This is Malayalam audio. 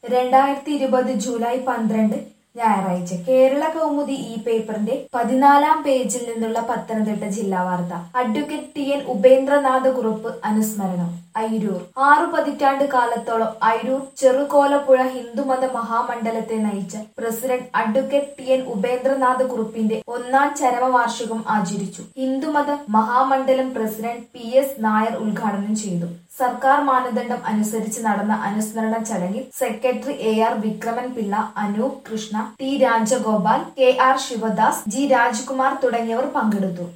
രണ്ടായിരത്തി ഇരുപത് ജൂലൈ പന്ത്രണ്ട് ഞായറാഴ്ച കേരള കൗമുദി ഈ പേപ്പറിന്റെ പതിനാലാം പേജിൽ നിന്നുള്ള പത്തനംതിട്ട ജില്ലാ വാർത്ത advocate T N Upendranatha Kurup അനുസ്മരണം അയിരൂർ ആറു പതിറ്റാണ്ട് കാലത്തോളം അയിരൂർ ചെറുകോലപ്പുഴ ഹിന്ദുമത മഹാമണ്ഡലത്തെ നയിച്ച president advocate T N Upendranatha കുറുപ്പിന്റെ ഒന്നാം ചരമവാർഷികം ആചരിച്ചു ഹിന്ദുമത മഹാമണ്ഡലം പ്രസിഡന്റ് പി എസ് നായർ ഉദ്ഘാടനം ചെയ്തു സർക്കാർ മാനദണ്ഡം അനുസരിച്ച് നടന്ന അനുസ്മരണ ചടങ്ങിൽ secretary A R Vikraman Pillai Anoop Krishna T Rajagopal K R Sivadas G Rajkumar തുടങ്ങിയവർ പങ്കെടുത്തു